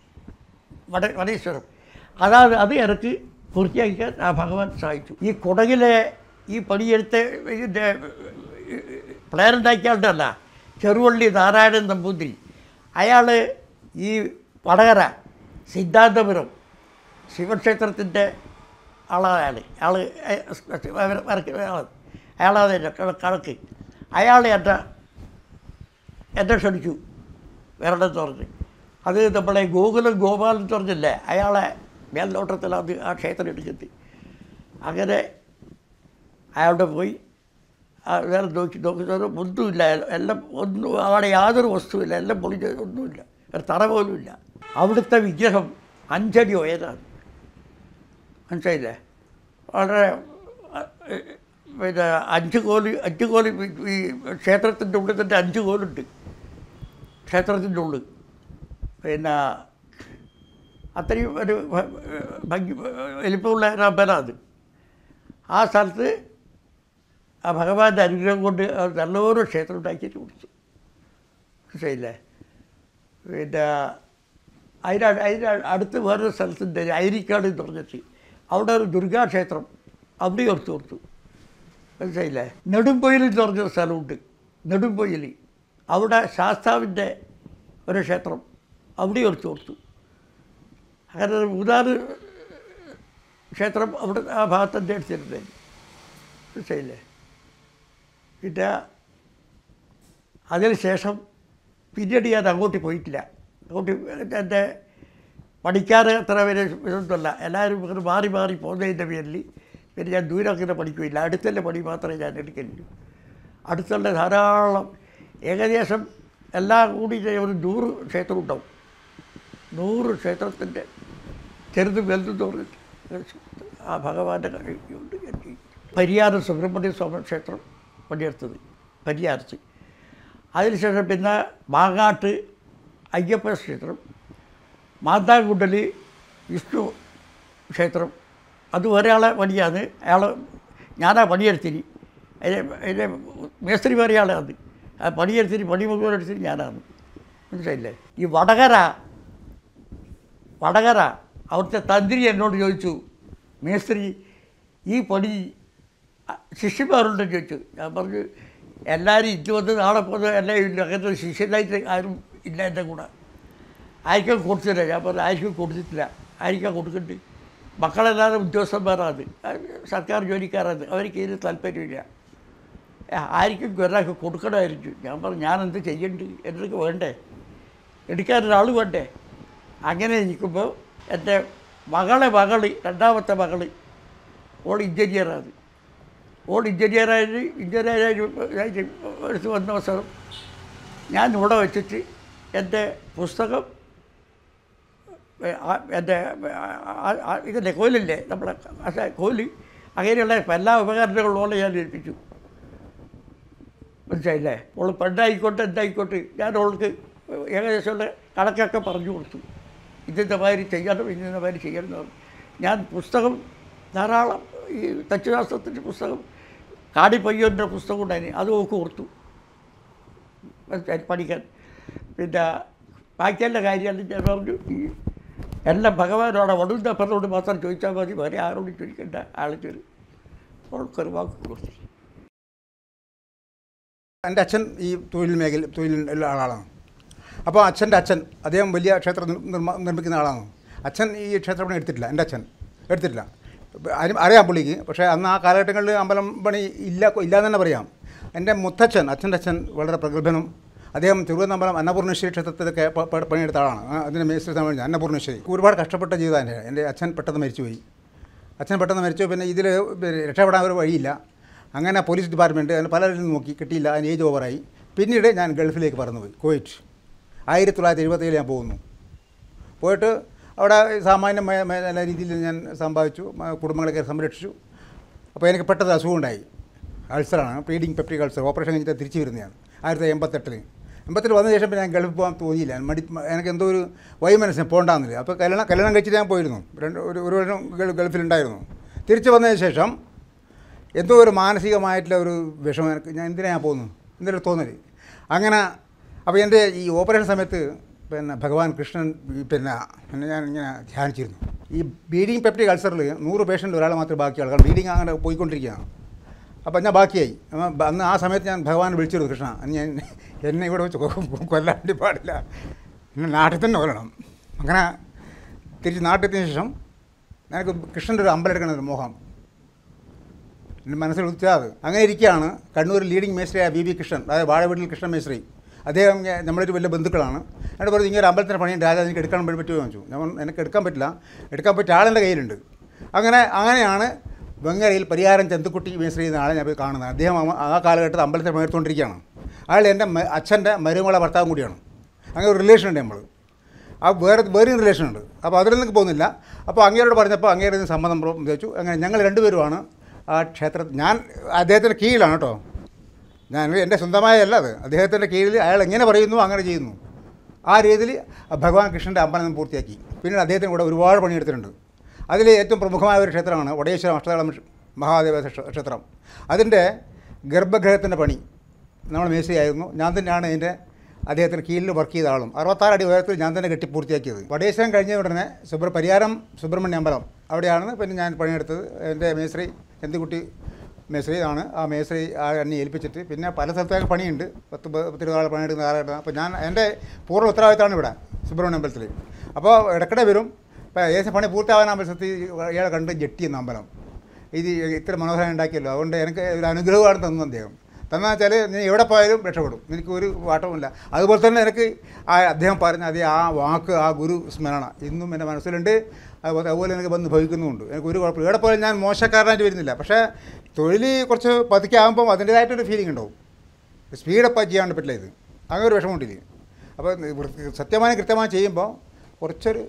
വട വടേശ്വരം അതാണ് അത് എനിക്ക് പൂർത്തിയാക്കാൻ ആ ഭഗവാൻ സഹായിച്ചു ഈ കുടകിലെ ഈ പണിയെടുത്ത ഇതിൻ്റെ പ്ലാൻ ഉണ്ടാക്കിയാണ്ടല്ല ചെറുവള്ളി നാരായണൻ നമ്പൂതിരി അയാൾ ഈ വടകര സിദ്ധാന്തപുരം ശിവക്ഷേത്രത്തിൻ്റെ ആളാണ് അയാൾ അയാൾ ആൾ അയാളാണ് എൻ്റെ കണക്ക് അയാൾ എൻ്റെ എന്നെ ക്ഷണിച്ചു വരണമെന്ന് പറഞ്ഞ് അത് നമ്മളെ ഗോകുലം ഗോപാലൻ എന്ന് പറഞ്ഞില്ലേ അയാളെ മേൽനോട്ടത്തിലാണ് ആ ക്ഷേത്രം എടുക്കുന്നത് അങ്ങനെ അയാളുടെ പോയി ആ വേറെ നോക്കി നോക്കുന്നത് ഒന്നുമില്ല എല്ലാം ഒന്നും അവിടെ യാതൊരു വസ്തുവില്ല എല്ലാം പൊളിഞ്ഞ ഒന്നുമില്ല ഒരു തറ പോലുമില്ല അവിടുത്തെ വിഗ്രഹം അഞ്ചടി ഉയരാണ് മനസ്സിലായില്ലേ വളരെ അഹ്, പിന്നെ അഞ്ച് കോല് അഞ്ച് കോല് ഈ- ഈ ക്ഷേത്രത്തിൻ്റെ ഉള്ളിൽ തന്നെ അഞ്ച് കോലുണ്ട് ക്ഷേത്രത്തിൻ്റെ ഉള്ളിൽ പിന്നെ അത്രയും ഒരു ഭ- ഭംഗി വലിപ്പമുള്ള ഒരു അമ്പലം അത് ആ സ്ഥലത്ത് ആ ഭഗവാന്റെ അനുഗ്രഹം കൊണ്ട് അവർ നല്ലൊരു ക്ഷേത്രം ഉണ്ടാക്കിയിട്ട് കൊടുത്തു മനസ്സിലായില്ലേ പിന്നെ അതിന് അതിന് അടുത്ത് വേറൊരു സ്ഥലത്തുണ്ട് ഐരിക്കാട് എന്ന് പറഞ്ഞിട്ട് അവിടെ ഒരു ദുർഗാക്ഷേത്രം അവിടെ ഓർത്ത് കൊടുത്തു മനസ്സിലായില്ലേ നെടുമ്പൊയിൽ എന്ന് പറഞ്ഞൊരു സ്ഥലമുണ്ട് നെടുമ്പൊയിൽ അവിടെ ശാസ്താവിൻ്റെ ഒരു ക്ഷേത്രം അവിടെ ഓർത്ത് കൊടുത്തു അങ്ങനെ ഒരു മൂന്നാല് ക്ഷേത്രം അവിടെ ആ ഭാഗത്തൻ്റെ എടുത്തിരുന്നത് മനസ്സിലായില്ലേ പിന്നെ അതിനുശേഷം പിന്നീട് ഞാൻ അങ്ങോട്ട് പോയിട്ടില്ല അങ്ങോട്ട് എൻ്റെ പഠിക്കാൻ അത്ര വരെ ഇതൊന്നുമല്ല എല്ലാവരും ഇങ്ങനെ മാറി മാറി പോകുന്നതിൻ്റെ പേരിൽ പിന്നെ ഞാൻ ദൂരം അങ്ങനെ പഠിക്കുകയില്ല അടുത്തുള്ള പണി മാത്രമേ ഞാൻ എടുക്കുന്നുള്ളൂ അടുത്തുള്ള ധാരാളം ഏകദേശം എല്ലാം കൂടി ഒരു നൂറ് ക്ഷേത്രം ഉണ്ടാവും നൂറ് ക്ഷേത്രത്തിൻ്റെ ചെറുതും വലുതും തോന്നിട്ട് ആ ഭഗവാന്റെ കഴിയുണ്ട് എനിക്ക് പരിയാരം സുബ്രഹ്മണ്യ സ്വാമി ക്ഷേത്രം പണിയെടുത്തത് പരിയാരത്ത് അതിനുശേഷം പിന്നെ മാങ്ങാട്ട് അയ്യപ്പ ക്ഷേത്രം മാതാങ്കുണ്ടൽ വിഷ്ണു ക്ഷേത്രം അത് ഒരാളെ പണിയാണ് അയാൾ ഞാനാ പണിയെടുത്തിന് അതിൻ്റെ അതിൻ്റെ മേസ്ത്രി വേറെ ആളാണ് ആ പണിയെടുത്തിന് പണി മുഴുവൻ എടുത്തിന് ഞാനാണ് മനസ്സിലായില്ലേ ഈ വടകര വടകര അവിടുത്തെ തന്ത്രി എന്നോട് ചോദിച്ചു മേസ്ത്രി ഈ പണി അ, ശിഷ്യന്മാരുണ്ടെന്ന് ചോദിച്ചു ഞാൻ പറഞ്ഞു എല്ലാവരും ഇത് വന്ന് നാളെ പോകുന്ന എല്ലാം ഇല്ല അങ്ങനത്തെ ഒരു ശിഷ്യനായിട്ട് ആരും ഇല്ല എൻ്റെ കൂടെ ആർക്കും കൊടുത്തില്ല ഞാൻ പറഞ്ഞു ആർക്കും കൊടുത്തിട്ടില്ല ആർക്കാ കൊടുക്കണ്ട് മക്കളെല്ലാവരും ഉദ്യോഗസ്ഥന്മാരാണ് അത് സർക്കാർ ജോലിക്കാരാണ് അവർക്ക് ഇതിന് താല്പര്യമില്ല ആ, ആർക്കും ഒരാൾക്ക് കൊടുക്കണമായിരിക്കും ഞാൻ പറഞ്ഞു ഞാൻ എന്ത് ചെയ്യണ്ട് എന്നൊക്കെ വേണ്ടേ എടുക്കാൻ ഒരാൾ വേണ്ടേ അങ്ങനെ ഇരിക്കുമ്പോൾ എൻ്റെ മകളെ മകള് രണ്ടാമത്തെ മകള് ഓൾ എഞ്ചിനീയറാണ് ഓൾ എഞ്ചിനീയറായിട്ട് എഞ്ചിനീയറായിട്ട് എടുത്ത് വന്ന അവസരം ഞാൻ ഇവിടെ വെച്ചിട്ട് എൻ്റെ പുസ്തകം ഏ, ആ- എൻ്റെ ആ- ആ- ഇതിൻ്റെ കോലില്ലേ നമ്മളെ പക്ഷേ കോല് അങ്ങനെയുള്ള എല്ലാ ഉപകരണങ്ങളോടെ ഞാൻ ഏൽപ്പിച്ചു മനസ്സിലായില്ലേ അവൾ പെണ്ണായിക്കോട്ടെ എന്തായിക്കോട്ടെ ഞാൻ അവൾക്ക് ഏകദേശമുള്ള കണക്കൊക്കെ പറഞ്ഞു കൊടുത്തു ഇതിൻ്റെ മാതിരി ചെയ്യണം ഇന്ന മാതിരി ചെയ്യണം എന്ന് പറഞ്ഞു ഞാൻ പുസ്തകം ധാരാളം ഈ തച്ചുശാസ്ത്രത്തിൻ്റെ പുസ്തകം കാടിപ്പയ്യൻ്റെ പുസ്തകം ഉണ്ടായിരുന്നു അത് ഒക്കെ കൊടുത്തു മനസ്സിലായി പഠിക്കാൻ പിന്നെ ബാക്കിയുള്ള കാര്യമെല്ലാം ഞാൻ പറഞ്ഞു ഈ എല്ലാം ഭഗവാനോട് വടുന്തപ്പനോട് മാത്രം ചോദിച്ചാൽ മതി വേറെ ആരോടും ചോദിക്കേണ്ട ആൾക്ക് അവൾക്കൊരു വാക്ക് കൊടുത്തു എൻ്റെ അച്ഛൻ ഈ തൊഴിൽ മേഖല തൊഴിലുള്ള ആളാണ് അപ്പോൾ അച്ഛൻ്റെ അച്ഛൻ അദ്ദേഹം വലിയ ക്ഷേത്രം നിർ- നിർമ്മാ നിർമ്മിക്കുന്ന ആളാണ് അച്ഛൻ ഈ ക്ഷേത്രപണി എടുത്തിട്ടില്ല എൻ്റെ അച്ഛൻ എടുത്തിട്ടില്ല ആരും അറിയാം പുള്ളിക്ക് പക്ഷേ അന്ന് ആ കാലഘട്ടങ്ങളിൽ അമ്പലം പണി ഇല്ല ഇല്ല എന്ന് തന്നെ പറയാം എൻ്റെ മുത്തച്ഛൻ അച്ഛൻ്റെ അച്ഛൻ വളരെ പ്രഗത്ഭനും അദ്ദേഹം തിരുവനന്തപുരം അന്നപൂർണേശ്വരി ക്ഷേത്രത്തിലൊക്കെ പ- പ- പണിയെടുത്ത ആളാണ് ആ, അതിൻ്റെ മേസ്ത്രി തമിഴ് അന്നപൂർണേശ്വരി ഒരുപാട് കഷ്ടപ്പെട്ട ജീവിതമാണ് എൻ്റെ എൻ്റെ അച്ഛൻ പെട്ടെന്ന് മരിച്ചുപോയി അച്ഛൻ പെട്ടെന്ന് മരിച്ചു പിന്നെ ഇതിൽ രക്ഷപ്പെടാൻ ഒരു വഴിയില്ല അങ്ങനെ പോലീസ് ഡിപ്പാർട്ട്മെൻറ്റ് അതിന് പലരിലും നോക്കി കിട്ടിയില്ല അതിന് ഏജ് ഓവറായി പിന്നീട് ഞാൻ ഗൾഫിലേക്ക് പറന്നുപോയി കുവൈറ്റ് ആയിരത്തി തൊള്ളായിരത്തി എഴുപത്തേഴിൽ ഞാൻ പോകുന്നു പോയിട്ട് അവിടെ സാമാന്യമായ മേ- നല്ല രീതിയിൽ ഞാൻ സമ്പാദിച്ചു മ- കുടുംബങ്ങളൊക്കെ സംരക്ഷിച്ചു അപ്പോൾ എനിക്ക് പെട്ടെന്ന് അസുഖം ഉണ്ടായി അൾസറാണ് പ്രീഡിങ് പെപ്റ്റിക് അൾസർ ഓപ്പറേഷൻ കഴിഞ്ഞിട്ട് തിരിച്ചു വരുന്നതാണ് ആയിരത്തി എൺപത്തെട്ടിൽ എൺപത്തിൽ വന്ന ശേഷം പിന്നെ ഞാൻ ഗൾഫിൽ പോകാൻ തോന്നിയില്ല മടി എനിക്ക് എന്തോ ഒരു വൈമനസ്സം പോകണ്ടാന്നില്ല അപ്പോൾ കല്യാണം കല്യാണം കഴിച്ചിട്ട് ഞാൻ പോയിരുന്നു രണ്ട് ഒരു ഒരു വർഷം ഗൾ- ഗൾഫിലുണ്ടായിരുന്നു തിരിച്ചു വന്നതിന് ശേഷം എന്തോ ഒരു മാനസികമായിട്ടുള്ള ഒരു വിഷമം എനിക്ക് ഞാൻ എന്തിനാ ഞാൻ പോകുന്നു എന്തൊരു തോന്നൽ അങ്ങനെ അപ്പോൾ എൻ്റെ ഈ ഓപ്പറേഷൻ സമയത്ത് പിന്നെ ഭഗവാൻ കൃഷ്ണൻ ഈ പിന്നെ പിന്നെ ഞാൻ ഇങ്ങനെ ധ്യാനിച്ചിരുന്നു ഈ ബ്ലീഡിങ് പെപ്റ്റിക് അൾസറിൽ നൂറ് പേഷ്യൻ്റ് ഒരാൾ മാത്രമേ ബാക്കിയുള്ളൂ കാരണം ബ്ലീഡിങ് അങ്ങനെ പോയിക്കൊണ്ടിരിക്കുകയാണ് അപ്പോൾ ഞാൻ ബാക്കിയായി അപ്പം ബ- അന്ന് ആ സമയത്ത് ഞാൻ ഭഗവാനെ വിളിച്ചിരുന്നു കൃഷ്ണ അന്ന് ഞാൻ എന്നെ ഇവിടെ വെച്ച് കൊ- കൊല്ലാൻ വേണ്ടി പാടില്ല എന്നെ നാട്ടിൽ തന്നെ കൊല്ലണം അങ്ങനെ തിരിച്ച് നാട്ടിലെത്തിയ ശേഷം എനിക്ക് കൃഷ്ണൻ്റെ ഒരു അമ്പലം എടുക്കണ ഒരു മോഹം എൻ്റെ മനസ്സിൽ ഉദിച്ചാൽ അത് അങ്ങനെ ഇരിക്കുകയാണ് കണ്ണൂർ ലീഡിംഗ് മേസ്ത്രിയായ ബി ബി കൃഷ്ണൻ അതായത് വാഴവീട്ടിൽ കൃഷ്ണൻ മേസ്ത്രി അദ്ദേഹം ഞാൻ- നമ്മളൊരു വലിയ ബന്ധുക്കളാണ് എന്നോട് പറഞ്ഞു ഇങ്ങനെ ഒരു അമ്പലത്തിൻ്റെ പണിയുണ്ട് രാജാ എനിക്ക് എടുക്കാൻ വേണ്ടി പറ്റുമോ എന്ന് ചോദിച്ചു ഞാൻ പറഞ്ഞു, എനിക്ക് എടുക്കാൻ പറ്റില്ല എടുക്കാൻ പറ്റിയ ആളെൻ്റെ കയ്യിലുണ്ട് അങ്ങനെ അങ്ങനെയാണ് വെങ്ങരയിൽ പരിഹാരം ചന്തുക്കുട്ടി മേസ്ത്രി എന്ന ആളെ ഞാൻ പോയി കാണുന്നത് അദ്ദേഹം ആ- ആ കാലഘട്ടത്തിൽ അമ്പലത്തിൽ പണിയെടുത്തുകൊണ്ടിരിക്കുകയാണ് അയാൾ എൻ്റെ മ- അച്ഛൻ്റെ മരുമകളെ ഭർത്താവും കൂടിയാണ് അങ്ങനെ ഒരു റിലേഷൻ ഉണ്ട് നമ്മൾ ആ വേറെ വേറെയും റിലേഷൻ ഉണ്ട് അപ്പോൾ അതിലൊന്നും പോകുന്നില്ല അപ്പോൾ അങ്ങേരോട് പറഞ്ഞപ്പോൾ അങ്ങേരുടെ നിന്ന് സമ്മതം പ്ര- ചോദിച്ചു അങ്ങനെ ഞങ്ങൾ രണ്ടുപേരുമാണ് ആ ക്ഷേത്ര ഞാൻ അദ്ദേഹത്തിൻ്റെ കീഴിലാണ് കേട്ടോ ഞാൻ എൻ്റെ സ്വന്തമായ അല്ല അത് അദ്ദേഹത്തിൻ്റെ കീഴിൽ അയാൾ എങ്ങനെ പറയുന്നു അങ്ങനെ ചെയ്യുന്നു ആ രീതിയിൽ ഭഗവാൻ കൃഷ്ണൻ്റെ അമ്പലം പൂർത്തിയാക്കി പിന്നീട് അദ്ദേഹത്തിന് കൂടെ ഒരുപാട് പണിയെടുത്തിട്ടുണ്ട് അതിൽ ഏറ്റവും പ്രമുഖമായ ഒരു ക്ഷേത്രമാണ് വടേശ്വരം അഷ്ടതളം മഹാദേവ ക്ഷ- ക്ഷേത്രം അതിൻ്റെ ഗർഭഗൃഹത്തിൻ്റെ പണി നമ്മൾ മേശയായിരുന്നു ഞാൻ തന്നെയാണ് അതിൻ്റെ അദ്ദേഹത്തിന് കീഴിൽ വർക്ക് ചെയ്ത ആളും അറുപത്താറ് അടി ഉയരത്തിൽ ഞാൻ തന്നെ കെട്ടി പൂർത്തിയാക്കിയത് വടേശ്വരം കഴിഞ്ഞ ഉടനെ സുബ്ര പരിഹാരം സുബ്രഹ്മണ്യ അമ്പലം അവിടെയാണ് പിന്നെ ഞാൻ പണിയെടുത്തത് എൻ്റെ മേശ്രി എന്തുകുട്ടി മേശ്രി ആണ് ആ മേശ്രി ആ എന്നെ ഏൽപ്പിച്ചിട്ട് പിന്നെ പല സ്ഥലത്തൊക്കെ പണിയുണ്ട് പത്ത് പ- പത്ത് ഇരുപതാൾ പണിയെടുക്കുന്ന കാലഘട്ടം അപ്പോൾ ഞാൻ എൻ്റെ പൂർണ്ണ ഉത്തരവാദിത്തമാണ് ഇവിടെ സുബ്രഹ്മണ്യ അമ്പലത്തിൽ അപ്പോൾ ഇടയ്ക്കിടെ വരും ഇപ്പോൾ ഏകദേശം പണി പൂർത്തിയാവാനാകുമ്പോൾ സത്യത്തിൽ ഇയാളെ കണ്ട് ജെട്ടി എന്ന അമ്പലം ഇത് ഇത്ര മനോഹരം ഉണ്ടാക്കിയല്ലോ അതുകൊണ്ട് എനിക്ക് ഒരു അനുഗ്രഹമാണ് തന്നു അദ്ദേഹം തന്നു വെച്ചാൽ നീ എവിടെ പോയാലും രക്ഷപ്പെടും എനിക്ക് ഒരു വാട്ടവുമില്ല അതുപോലെ തന്നെ എനിക്ക് ആ അദ്ദേഹം പറഞ്ഞ അതേ ആ വാക്ക് ആ ഗുരു സ്മരണ ഇന്നും എൻ്റെ മനസ്സിലുണ്ട് അതുപോലെ അതുപോലെ എനിക്ക് വന്ന് ഭവിക്കുന്നുമുണ്ട് എനിക്ക് ഒരു കുഴപ്പമില്ല എവിടെ പോയാലും ഞാൻ മോശക്കാരനായിട്ട് വരുന്നില്ല പക്ഷേ തൊഴിൽ കുറച്ച് പതുക്കെ ആകുമ്പം അതിൻ്റേതായിട്ടൊരു ഫീലിംഗ് ഉണ്ടാവും സ്പീഡപ്പ് ചെയ്യാൻ പറ്റില്ല ഇത് അങ്ങനെ ഒരു വിഷമമുണ്ടില്ല അപ്പോൾ സത്യമായി കൃത്യമായി ചെയ്യുമ്പോൾ കുറച്ചൊരു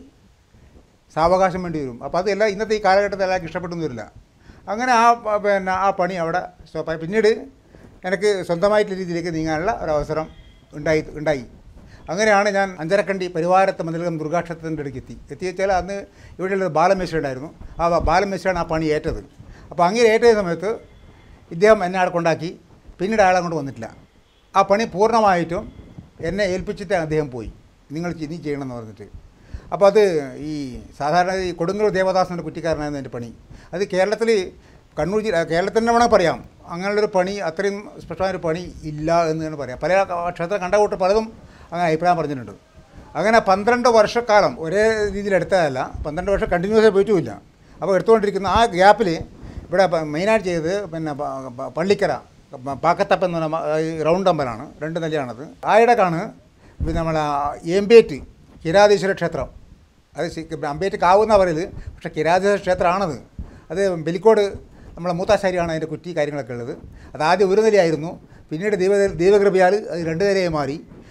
സാവകാശം വേണ്ടി വരും അപ്പോൾ അതെല്ലാം ഇന്നത്തെ ഈ കാലഘട്ടത്തിൽ എല്ലാവർക്കും ഇഷ്ടപ്പെട്ടൊന്നും വരില്ല അങ്ങനെ ആ പ- പിന്നെ ആ പണി അവിടെ സ്റ്റോപ്പായി പിന്നീട് എനിക്ക് സ്വന്തമായിട്ടുള്ള രീതിയിലേക്ക് നീങ്ങാനുള്ള ഒരവസരം ഉണ്ടായി ഉണ്ടായി അങ്ങനെയാണ് ഞാൻ അഞ്ചരക്കണ്ടി പരിവാരത്തെ മന്ദിരം ദുർഗാക്ഷേത്രത്തിൻ്റെ അടുക്ക് എത്തി എത്തിവെച്ചാൽ അന്ന് ഇവിടെയുള്ള ബാലമേശ്വര ഉണ്ടായിരുന്നു ആ ബാലമേശ്വരാണ് ആ പണി ഏറ്റത് അപ്പോൾ അങ്ങനെ ഏറ്റ സമയത്ത് ഇദ്ദേഹം എന്നെ അവിടെ കൊണ്ടാക്കി പിന്നീട് അയാളെ അങ്ങോട്ട് വന്നിട്ടില്ല ആ പണി പൂർണ്ണമായിട്ടും എന്നെ ഏൽപ്പിച്ചിട്ട് അദ്ദേഹം പോയി നിങ്ങൾ ഇനി ചെയ്യണമെന്ന് പറഞ്ഞിട്ട് അപ്പോൾ അത് ഈ സാധാരണ ഈ കൊടുങ്ങല്ലൂർ ദേവദാസൻ്റെ കുറ്റിക്കാരനായിരുന്നു എൻ്റെ പണി അത് കേരളത്തിൽ കണ്ണൂർ ജില്ല കേരളത്തിൽ തന്നെ വേണമെങ്കിൽ പറയാം അങ്ങനെയുള്ളൊരു പണി അത്രയും സ്പഷ്ടമായൊരു പണി ഇല്ല എന്ന് തന്നെ പറയാം പല ക്ഷേത്രം കണ്ട കൂട്ട് പലതും അങ്ങനെ അഭിപ്രായം പറഞ്ഞിട്ടുണ്ട് അങ്ങനെ പന്ത്രണ്ട് വർഷക്കാലം ഒരേ രീതിയിൽ എടുത്തതല്ല പന്ത്രണ്ട് വർഷം കണ്ടിന്യൂസ് ആയി പോയിട്ടുമില്ല അപ്പോൾ എടുത്തുകൊണ്ടിരിക്കുന്ന ആ ഗ്യാപ്പിൽ ഇവിടെ പ- മെയിനായിട്ട് ചെയ്തത് പിന്നെ പ- പ- പള്ളിക്കര പ- പാക്കത്തപ്പൻ എന്ന് പറഞ്ഞ മ- ഈ റൗണ്ട് അമ്പലമാണ് രണ്ട് നിലയാണത് ആ ഇടക്കാണ് പിന്നെ നമ്മളെ എമ്പേറ്റ് കിരാതീശ്വര ക്ഷേത്രം അത് ശി- അമ്പേറ്റ് കാവുന്ന പറയൽ പക്ഷേ കിരാതീശ്വര ക്ഷേത്രമാണത് അത് ബലിക്കോട് നമ്മളെ മൂത്താശ്ശേരിയാണ് അതിൻ്റെ കുറ്റി കാര്യങ്ങളൊക്കെ ഉള്ളത് അത് ആദ്യം ഒരു നിലയായിരുന്നു പിന്നീട് ദൈവ ദൈവകൃപയാൽ അത് രണ്ട് നിലയായി മാറി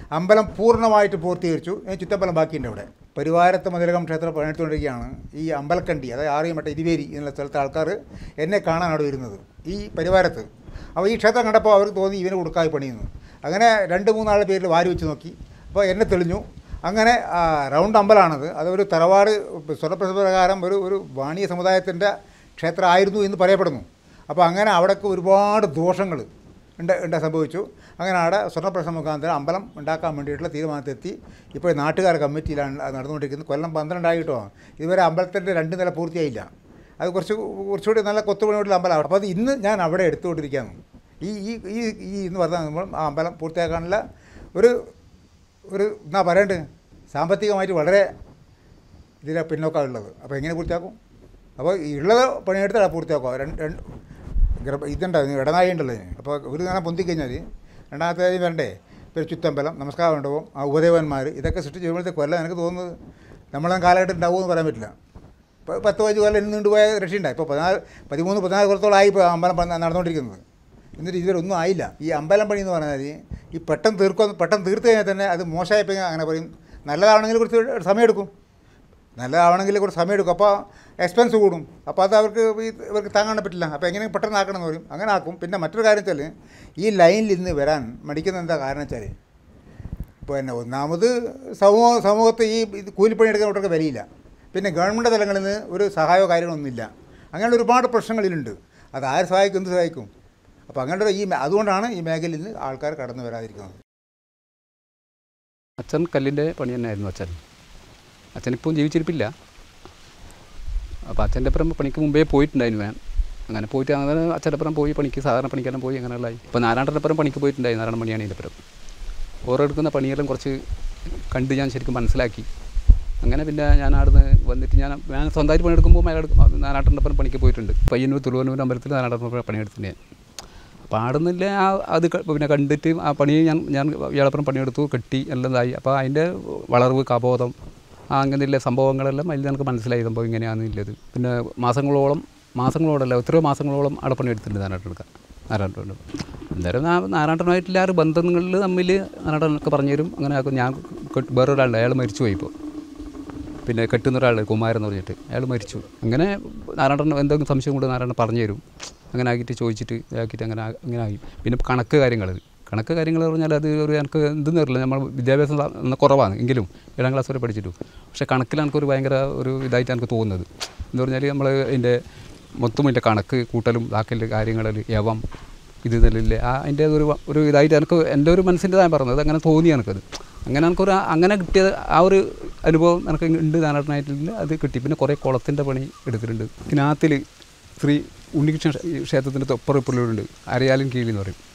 അമ്പലം പൂർണ്ണമായിട്ട് പൂർത്തീകരിച്ചു ഇനി ചുറ്റമ്പലം ബാക്കിയുണ്ട് അവിടെ പരിവാരത്ത് മതിലകം ക്ഷേത്രം പണിയെടുത്തുകൊണ്ടിരിക്കുകയാണ് ഈ അമ്പലക്കണ്ടി അതായത് ആറിയമട്ട ഇരുവേരി എന്നുള്ള സ്ഥലത്തെ ആൾക്കാർ എന്നെ കാണാൻ അവിടെ വരുന്നത് ഈ പരിവാരത്ത് അപ്പോൾ ഈ ക്ഷേത്രം കണ്ടപ്പോൾ അവർക്ക് തോന്നി ഇവന് കൊടുക്കാതെ പണിയുന്നു അങ്ങനെ രണ്ട് മൂന്നാളുടെ പേരിൽ വാരി വെച്ച് നോക്കി അപ്പോൾ എന്നെ തെളിഞ്ഞു അങ്ങനെ ആ, റൗണ്ട് അമ്പലമാണത് അതൊരു തറവാട് സ്വർണ്ണപ്രകാരം ഒരു ഒരു വാണിയ സമുദായത്തിൻ്റെ ക്ഷേത്രമായിരുന്നു എന്ന് പറയപ്പെടുന്നു അപ്പോൾ അങ്ങനെ അവിടേക്ക് ഒരുപാട് ദോഷങ്ങൾ ഉണ്ട് ഉണ്ട് സംഭവിച്ചു അങ്ങനെ അവിടെ സ്വർണ്ണപ്രശ്നം മുഖാന്തരം അമ്പലം ഉണ്ടാക്കാൻ വേണ്ടിയിട്ടുള്ള തീരുമാനത്തെത്തി ഇപ്പോൾ നാട്ടുകാർ കമ്മിറ്റിയിലാണ് അത് നടന്നുകൊണ്ടിരിക്കുന്നത് കൊല്ലം പന്ത്രണ്ടായിട്ടോ ഇതുവരെ അമ്പലത്തിൻ്റെ രണ്ട് നില പൂർത്തിയായില്ല അത് കുറച്ച് കുറച്ചുകൂടി നല്ല കൊത്തുപണിയോടുള്ള അമ്പലമാണ് അപ്പോൾ അത് ഇന്ന് ഞാൻ അവിടെ എടുത്തുകൊണ്ടിരിക്കുകയാണ് ഈ ഈ ഈ ഈ എന്ന് പറഞ്ഞാൽ നമ്മൾ ആ അമ്പലം പൂർത്തിയാക്കാനുള്ള ഒരു ഒരു എന്നാ പറയണ്ടേ സാമ്പത്തികമായിട്ട് വളരെ ഇതിലെ പിന്നോക്കമാണ് ഉള്ളത് അപ്പോൾ എങ്ങനെ പൂർത്തിയാക്കും അപ്പോൾ ഈ ഉള്ളത് പണിയെടുത്താൽ പൂർത്തിയാക്കുക രണ്ട് രണ്ട് ഗർഭ ഇതുണ്ടായിരുന്നു ഇടനായി ഉണ്ടല്ലോ ഇതിന്. അപ്പോൾ ഒരു നേരം പൊന്തിക്കഴിഞ്ഞാൽ രണ്ടാമത്തെ കാര്യം വരണ്ടേ പിന്നെ ചുറ്റമ്പലം നമസ്കാരം മണ്ഡപം ആ ഉപദേവന്മാർ ഇതൊക്കെ സൃഷ്ടിച്ച് കഴിയുമ്പോഴത്തേക്ക് കൊല്ലം എനിക്ക് തോന്നുന്നത് നമ്മളെ കാലഘട്ടം ഉണ്ടാവുമെന്ന് പറയാൻ പറ്റില്ല ഇപ്പോൾ പത്ത് പതിനഞ്ച് കൊല്ലം ഇന്ന് നീണ്ടുപോയ രക്ഷയുണ്ടായി ഇപ്പോൾ പതിനാല് പതിമൂന്ന് പതിനാല് കൊല്ലത്തോളമായി ഇപ്പോൾ അമ്പലം പണി നടന്നുകൊണ്ടിരിക്കുന്നത് എന്നിട്ട് ഇതുവരെ ഒന്നും ആയില്ല ഈ അമ്പലം പണി എന്ന് പറഞ്ഞാൽ ഈ പെട്ടെന്ന് തീർക്കുക പെട്ടെന്ന് തീർത്ത് കഴിഞ്ഞാൽ തന്നെ അത് മോശമായിപ്പോൾ അങ്ങനെ പറയും നല്ലതാണെങ്കിൽ കുറച്ച് സമയമെടുക്കും നല്ലതാവണമെങ്കിൽ കുറച്ച് സമയമെടുക്കും അപ്പോൾ എക്സ്പെൻസ് കൂടും അപ്പോൾ അത് അവർക്ക് ഈ ഇവർക്ക് താങ്ങാൻ പറ്റില്ല അപ്പോൾ എങ്ങനെ പെട്ടെന്ന് ആക്കണം എന്ന് പറയും അങ്ങനെ ആക്കും പിന്നെ മറ്റൊരു കാര്യം വെച്ചാൽ ഈ ലൈനിൽ ഇന്ന് വരാൻ മടിക്കുന്ന എന്താ കാരണം വെച്ചാൽ പിന്നെ ഒന്നാമത് സമൂഹ സമൂഹത്ത് ഈ ഇത് കൂലിപ്പണി എടുക്കുന്നവർക്ക് വിലയില്ല പിന്നെ ഗവൺമെൻറ് തലങ്ങളിൽ നിന്ന് ഒരു സഹായമോ കാര്യങ്ങളൊന്നുമില്ല അങ്ങനെയുള്ള ഒരുപാട് പ്രശ്നങ്ങളിലുണ്ട് അത് ആര് സഹായിക്കും എന്ത് സഹായിക്കും അപ്പോൾ അങ്ങനെയുള്ള ഈ മേ- അതുകൊണ്ടാണ് ഈ മേഖലയിൽ നിന്ന് ആൾക്കാർ കടന്നു വരാതിരിക്കുന്നത് അച്ഛൻ കല്ലിൻ്റെ പണി തന്നെയായിരുന്നു അച്ഛൻ അച്ഛനിപ്പം ജീവിച്ചിരിപ്പില്ല അപ്പോൾ അച്ഛൻ്റെ അപ്പുറം പണിക്ക് മുമ്പേ പോയിട്ടുണ്ടായിരുന്നു ഞാൻ അങ്ങനെ പോയിട്ട് അങ്ങനെ അച്ഛൻ്റെ അപ്പുറം പോയി പണിക്ക് സാധാരണ പണിക്കെല്ലാം പോയി അങ്ങനെയുള്ളതായി ഇപ്പോൾ നാരായണൻ്റെ അപ്പുറം പണിക്ക് പോയിട്ടുണ്ടായി നാരായണ മണിയാണിൻ്റെ അപ്പുറം ഓരോടുക്കുന്ന പണിയെല്ലാം കുറച്ച് കണ്ട് ഞാൻ ശരിക്കും മനസ്സിലാക്കി അങ്ങനെ പിന്നെ ഞാൻ അവിടുന്ന് വന്നിട്ട് ഞാൻ ഞാൻ സ്വന്തമായിട്ട് പണിയെടുക്കുമ്പോൾ നാരായണൻ്റെ അപ്പുറം പണിക്ക് പോയിട്ടുണ്ട് പയ്യന്നൂർ തുളുവന്നൂർ അമ്പലത്തിൽ നാരായണൻ്റെ പണിയെടുത്തിട്ടുണ്ട് ഞാൻ അപ്പോൾ ആടുന്നില്ല ആ അത് ക- പിന്നെ കണ്ടിട്ട് ആ പണി ഞാൻ ഞാൻ ഇയാളപ്പുറം പണിയെടുത്തു കെട്ടി എല്ലാം ഇതായി അപ്പോൾ അതിൻ്റെ വളർവ് കബോധം ആ അങ്ങനെയുള്ള സംഭവങ്ങളെല്ലാം അതിൽ എനിക്ക് മനസ്സിലായി സംഭവം ഇങ്ങനെയാണെന്നുള്ളത് പിന്നെ മാസങ്ങളോളം മാസങ്ങളോടല്ല എത്രയോ മാസങ്ങളോളം അവിടെ പണിയെടുത്തിട്ടുണ്ട് നാരായണെടുക്കാൻ നാരായണ അന്നേരം നാ- നാരായണനായിട്ടുള്ള ആ ഒരു ബന്ധങ്ങളിൽ തമ്മിൽ നാരായണനൊക്കെ പറഞ്ഞുതരും അങ്ങനെ ആക്കും ഞാൻ കെട്ട് വേറൊരാളുണ്ട് അയാൾ മരിച്ചു പോയി ഇപ്പോൾ പിന്നെ കെട്ടുന്ന ഒരാൾ കുമാരൻ എന്ന് പറഞ്ഞിട്ട് അയാൾ മരിച്ചു അങ്ങനെ നാരായണൻ എന്തെങ്കിലും സംശയം കൊണ്ട് നാരായണൻ പറഞ്ഞു തരും അങ്ങനെ ആക്കിയിട്ട് ചോദിച്ചിട്ട് ഇതാക്കിയിട്ട് അങ്ങനെ ആ- അങ്ങനെ ആയി പിന്നെ കണക്ക് കാര്യങ്ങൾ കണക്ക് കാര്യങ്ങൾ പറഞ്ഞാൽ അത് ഒരു എനിക്ക് എന്തെന്ന് അറിയില്ല നമ്മൾ വിദ്യാഭ്യാസം ത- ഒന്ന് കുറവാണ് എങ്കിലും ഏഴാം ക്ലാസ് വരെ പഠിച്ചിട്ടു പക്ഷേ കണക്കിൽ എനിക്കൊരു ഭയങ്കര ഒരു ഇതായിട്ട് എനിക്ക് തോന്നുന്നത് എന്ന് പറഞ്ഞാൽ നമ്മൾ അതിൻ്റെ മൊത്തം അതിൻ്റെ കണക്ക് കൂട്ടലും ഇതാക്കൽ കാര്യങ്ങളിൽ യവം ഇത് ഇതല്ലേ ആ അതിൻ്റെ ഒരു വ- ഒരു ഇതായിട്ട് എനിക്ക് എൻ്റെ ഒരു മനസ്സിൻ്റെ ഞാൻ പറഞ്ഞത് അങ്ങനെ തോന്നി എനിക്കത് അങ്ങനെ എനിക്കൊരു ആ- അങ്ങനെ കിട്ടിയത് ആ ഒരു അനുഭവം എനിക്ക് ഉണ്ട് നാരായണനായിട്ടില്ല അത് കിട്ടി പിന്നെ കുറേ കുളത്തിൻ്റെ പണി എടുത്തിട്ടുണ്ട് കിനാത്തിൽ ശ്രീ ഉണ്ണികൃഷ്ണ ക്ഷേ- ക്ഷേത്രത്തിൻ്റെ തൊപ്പറിപ്പുള്ളിലുണ്ട് അരയാലിൻ കീഴിൽ എന്ന് പറയും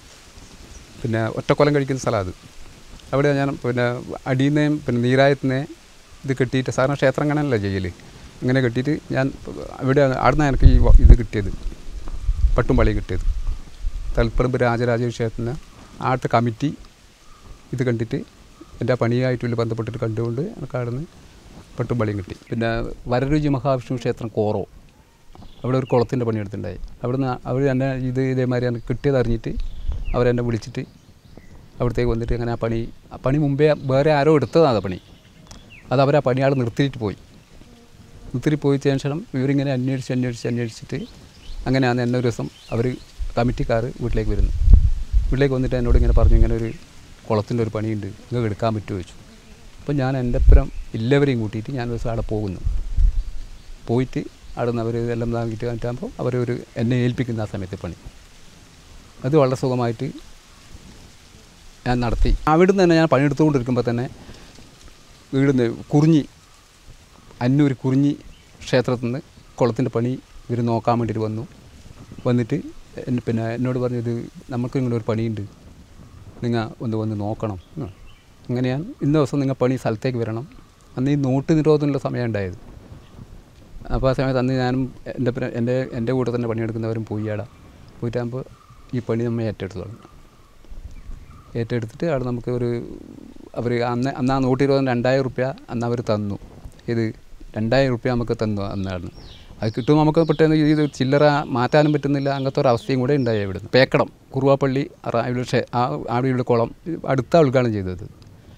പിന്നെ ഒറ്റക്കൊലം കഴിക്കുന്ന സ്ഥലം അത് അവിടെ ഞാൻ പിന്നെ അടിയിൽ നിന്നേയും പിന്നെ നീരായത്തിനെ ഇത് കെട്ടിയിട്ട് സാധാരണ ക്ഷേത്രം അങ്ങനെയല്ല ചെയ്യൽ അങ്ങനെ കെട്ടിയിട്ട് ഞാൻ അവിടെ അവിടുന്ന് എനിക്ക് ഈ വ- ഇത് കിട്ടിയത് പട്ടും പള്ളി കിട്ടിയത് തളിപ്പറമ്പ് രാജരാജേശ്വര ക്ഷേത്രത്തിന് ആട്ട് കമ്മിറ്റി ഇത് കണ്ടിട്ട് എൻ്റെ പണിയായിട്ടുള്ള ബന്ധപ്പെട്ടിട്ട് കണ്ടുകൊണ്ട് എനിക്ക് അവിടുന്ന് പട്ടുംപള്ളിയും കിട്ടി പിന്നെ വരരുചി മഹാവിഷ്ണു ക്ഷേത്രം കോറോ അവിടെ ഒരു കുളത്തിൻ്റെ പണിയെടുത്തിട്ടുണ്ടായി അവിടുന്ന് അവർ എന്നെ ഇത് ഇതേമാതിരി എനിക്ക് കിട്ടിയത് അറിഞ്ഞിട്ട് അവരെന്നെ വിളിച്ചിട്ട് അവിടത്തേക്ക് വന്നിട്ട് അങ്ങനെ ആ പണി ആ പണി മുമ്പേ വേറെ ആരോ എടുത്തതാണ് ആ പണി അത് അവർ ആ പണിയാൾ നിർത്തിയിട്ട് പോയി നിർത്തിയിട്ട് പോയി ശേഷം ഇവരിങ്ങനെ അന്വേഷിച്ച് അന്വേഷിച്ച് അന്വേഷിച്ചിട്ട് അങ്ങനെയാണ് എന്നെ ഒരു ദിവസം അവർ കമ്മിറ്റിക്കാർ വീട്ടിലേക്ക് വരുന്നു വീട്ടിലേക്ക് വന്നിട്ട് എന്നോട് ഇങ്ങനെ പറഞ്ഞു ഇങ്ങനെ ഒരു കുളത്തിൻ്റെ ഒരു പണിയുണ്ട് നിങ്ങൾക്ക് എടുക്കാൻ പറ്റുമോ ചോദിച്ചു അപ്പോൾ ഞാൻ എൻ്റെ അപ്പുറം എല്ലാവരെയും കൂട്ടിയിട്ട് ഞാൻ ഒരു ദിവസം അവിടെ പോകുന്നു പോയിട്ട് അവിടെ നിന്ന് അവർ എല്ലാം താങ്ങിയിട്ട് കാണിട്ടാകുമ്പോൾ അവരൊരു എന്നെ ഏൽപ്പിക്കുന്ന ആ സമയത്ത് പണി അത് വളരെ സുഖമായിട്ട് ഞാൻ നടത്തി അവിടുന്ന് തന്നെ ഞാൻ പണിയെടുത്തുകൊണ്ടിരിക്കുമ്പോൾ തന്നെ ഇവിടുന്ന് കുറിഞ്ഞി അന്നൂർ കുറിഞ്ഞി ക്ഷേത്രത്തിൽ നിന്ന് കുളത്തിൻ്റെ പണി ഇവർ നോക്കാൻ വേണ്ടിയിട്ട് വന്നു വന്നിട്ട് എന്നെ പിന്നെ എന്നോട് പറഞ്ഞു ഇത് നമുക്ക് ഇങ്ങനെ ഒരു പണിയുണ്ട് നിങ്ങൾ ഒന്ന് വന്ന് നോക്കണം എന്ന് പറഞ്ഞു. അങ്ങനെ ഞാൻ ഇന്ന ദിവസം നിങ്ങൾ പണി സ്ഥലത്തേക്ക് വരണം അന്ന് ഈ നോട്ട് നിരോധനമുള്ള സമയം ഉണ്ടായത് അപ്പോൾ ആ സമയത്ത് അന്ന് ഞാനും എൻ്റെ പിന്നെ എൻ്റെ എൻ്റെ കൂടെ തന്നെ പണിയെടുക്കുന്നവരും പോയി ആടാ പോയിട്ടാകുമ്പോൾ ഈ പണി നമ്മൾ ഏറ്റെടുത്തു തുടങ്ങി ഏറ്റെടുത്തിട്ട് അവിടെ നമുക്ക് ഒരു അവർ അന്ന് അന്ന് ആ നൂറ്റി ഇരുപതിന് രണ്ടായിരം റുപ്യ അന്ന് അവർ തന്നു ഇത് രണ്ടായിരം റുപ്യ നമുക്ക് തന്നു അന്നാണ് അത് കിട്ടുമ്പോൾ നമുക്ക് പെട്ടെന്ന് ഇത് ചില്ലറ മാറ്റാനും പറ്റുന്നില്ല അങ്ങനത്തെ ഒരു അവസ്ഥയും കൂടെ ഉണ്ടായി ഇവിടുന്ന് പേക്കടം കുറുവാപ്പള്ളി റാ- ഇവിടെ ക്ഷേ- ആ അവിടെയുള്ള കുളം അടുത്ത ഉദ്ഘാടനം ചെയ്തത്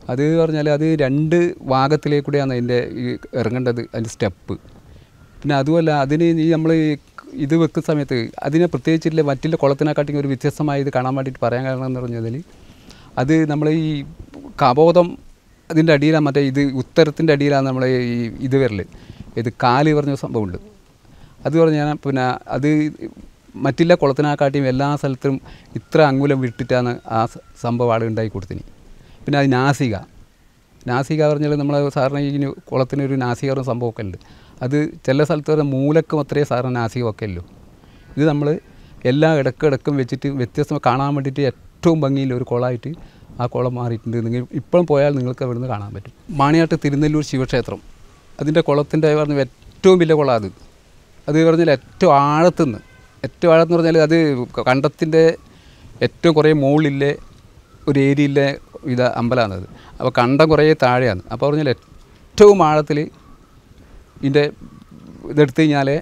അത് പറഞ്ഞാൽ അത് രണ്ട് ഭാഗത്തിലേക്കൂടെയാണ് അതിൻ്റെ ഈ ഇറങ്ങേണ്ടത് അതിൻ്റെ സ്റ്റെപ്പ് പിന്നെ അതുമല്ല അതിന് ഈ നമ്മൾ ഇത് വെക്കുന്ന സമയത്ത് അതിനെ പ്രത്യേകിച്ചില്ല മറ്റുള്ള കുളത്തിനെക്കാട്ടി ഒരു വ്യത്യസ്തമായ ഇത് കാണാൻ വേണ്ടിയിട്ട് പറയാൻ കാരണം എന്ന് പറഞ്ഞതിൽ അത് നമ്മൾ ഈ കബോധം അതിൻ്റെ അടിയിലാണ് മറ്റേ ഇത് ഉത്തരത്തിൻ്റെ അടിയിലാണ് നമ്മൾ ഈ ഇത് വരൽ ഇത് കാല് പറഞ്ഞ സംഭവമുണ്ട് അത് പറഞ്ഞാൽ പിന്നെ അത് മറ്റുള്ള കുളത്തിനെക്കാട്ടിയും എല്ലാ സ്ഥലത്തും ഇത്ര അങ്കുലം വിട്ടിട്ടാണ് ആ സ- സംഭവം ആൾ ഉണ്ടാക്കി കൊടുത്തിന് പിന്നെ അത് നാസിക നാസിക പറഞ്ഞാൽ നമ്മൾ സാറിന് ഈ കുളത്തിനൊരു നാസികറും സംഭവമൊക്കെ ഉണ്ട് അത് ചില സ്ഥലത്ത് പറഞ്ഞാൽ മൂലക്ക് മാത്രമേ സാറിന് നാസിക ഒക്കെ ഉള്ളൂ ഇത് നമ്മൾ എല്ലാ ഇടക്കിടക്കും വെച്ചിട്ട് വ്യത്യസ്തം കാണാൻ വേണ്ടിയിട്ട് ഏറ്റവും ഭംഗിയിൽ ഒരു കുളമായിട്ട് ആ കുളം മാറിയിട്ടുണ്ട് നിങ്ങൾ ഇപ്പോഴും പോയാൽ നിങ്ങൾക്ക് അവിടുന്ന് കാണാൻ പറ്റും മാണിയാട്ട് തിരുനെല്ലൂർ ശിവക്ഷേത്രം അതിൻ്റെ കുളത്തിൻ്റെ പറഞ്ഞ ഏറ്റവും വലിയ കുളം അത് അത് പറഞ്ഞാൽ ഏറ്റവും ആഴത്തുനിന്ന് ഏറ്റവും ആഴത്തെന്ന് പറഞ്ഞാൽ അത് കണ്ടത്തിൻ്റെ ഏറ്റവും കുറേ മുകളിലെ ഒരു ഏരിയയിലെ ഇത് അമ്പലമാണ് അത് അപ്പോൾ കണ്ടം കുറേ താഴെയാണ് അപ്പോൾ പറഞ്ഞാൽ ഏറ്റവും ആഴത്തിൽ ഇതിൻ്റെ ഇതെടുത്ത് കഴിഞ്ഞാലേ